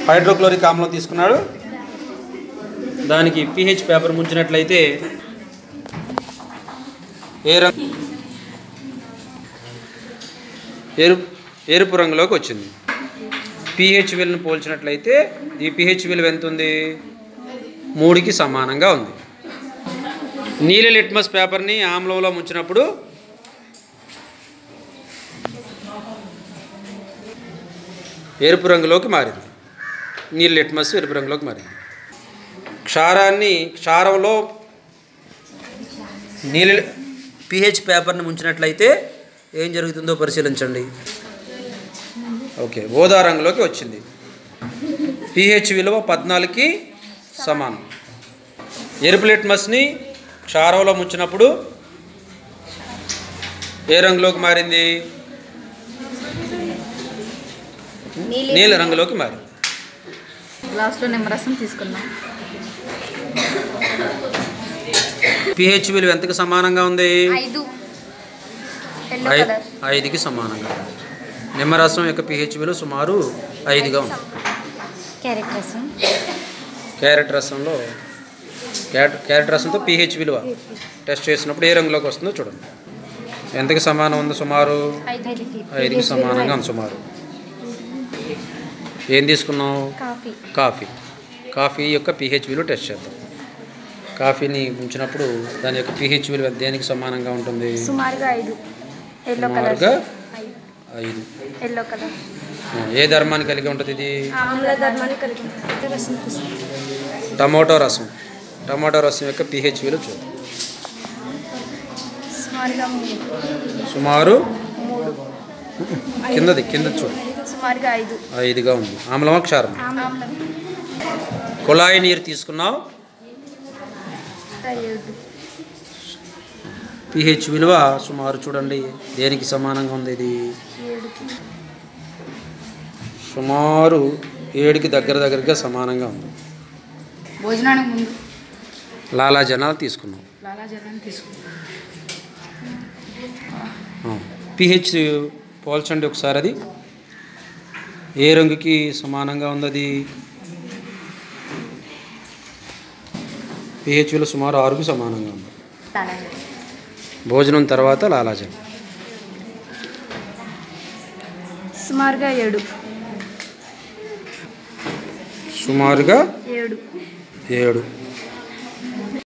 Hydrochloric ఆమ్లం తీసుకున్నాడు దానికి పిహెచ్ పేపర్ ముంచినట్లయితే ఏ రంగు ఎరుపు ఎరుపు రంగులోకి వచ్చింది పిహెచ్ విలువను పోల్చినట్లయితే ఈ పిహెచ్ విలువ ఎంత ఉంది మూడుకి సమానంగా ఉంది నీలి లిట్మస్ పేపర్ని ఆమ్లంలో ముంచినప్పుడు ఎరుపు రంగులోకి మారింది నీలి లిట్మస్ ఎరుపు రంగులోకి మారింది క్షారాన్ని క్షారంలో నీలి పిహెచ్ పేపర్ని ముంచినట్లయితే ఏం జరుగుతుందో పరిశీలించండి ఓకే ఓదా రంగులోకి వచ్చింది పిహెచ్ విలువ పద్నాలుగుకి సమానం ఎరుపు లిట్మస్ని క్షారంలో ముంచినప్పుడు ఏ రంగులోకి మారింది నీల రంగులోకి మారింది గ్లాస్లో నిమ్మరసం తీసుకున్నాం పిహెచ్ విలువ ఎంతకు సమానంగా ఉంది ఐదు ఎల్లో ఐ- కలర్ ఐదుకి సమానంగా ఉంది. నిమ్మరసం యొక్క పిహెచ్ విలువ సుమారు ఐదుగా ఉంది క్యారెట్ రసం క్యారెట్ రసంలో క్యారెట్ క్యారెట్ రసంతో పిహెచ్ విలువ టెస్ట్ చేసినప్పుడు ఏ రంగులోకి వస్తుందో చూడండి ఎంతకి సమానం ఉంది సుమారు ఐదుకి ఐదుకి సమానంగా ఉంది సుమారు ఏం తీసుకున్నావు కాఫీ కాఫీ కాఫీ యొక్క పిహెచ్ విలువ టెస్ట్ చేద్దాం కాఫీని ఉంచినప్పుడు దాని యొక్క పిహెచ్ విలువ దేనికి సమానంగా ఉంటుంది సుమారుగా ఐదు ఎల్లో కలర్ సుమారుగా ఐదు ఐదు ఎల్లో కలర్ ఆ, ఏ ధర్మాన్ని కలిగి ఉంటుంది ఇది ఆమ్ల ధర్మాన్ని కలిగి రసం తీసుకున్నాం టమాటో రసం టమాటో రసం యొక్క పిహెచ్ విలువ చూద్దాం సుమారుగా మూడు సుమారు కిందది కింద చూడు సుమారుగా ఐదు ఐదుగా ఉంది ఆమ్లమా క్షారం ఆమ్లం కుళాయి నీరు తీసుకున్నావు ఐదు పిహెచ్ విలువ సుమారు చూడండి దేనికి సమానంగా ఉంది ఇది ఏడుకి సుమారు ఏడుకి దగ్గర దగ్గరగా సమానంగా ఉంది భోజనానికి ముందు లాలా జనాలు తీసుకున్నాం లాలాజలం తీసుకున్నాం పిహెచ్ పోల్చండి ఒకసారి అది ఏ రంగుకి సమానంగా ఉంది అది పిహెచ్ విలువ సుమారు ఆరుకు సమానంగా ఉంది లాలాజలం భోజనం తర్వాత లాలాజలం సుమారుగా ఏడు సుమారుగా ఏడు ఏడు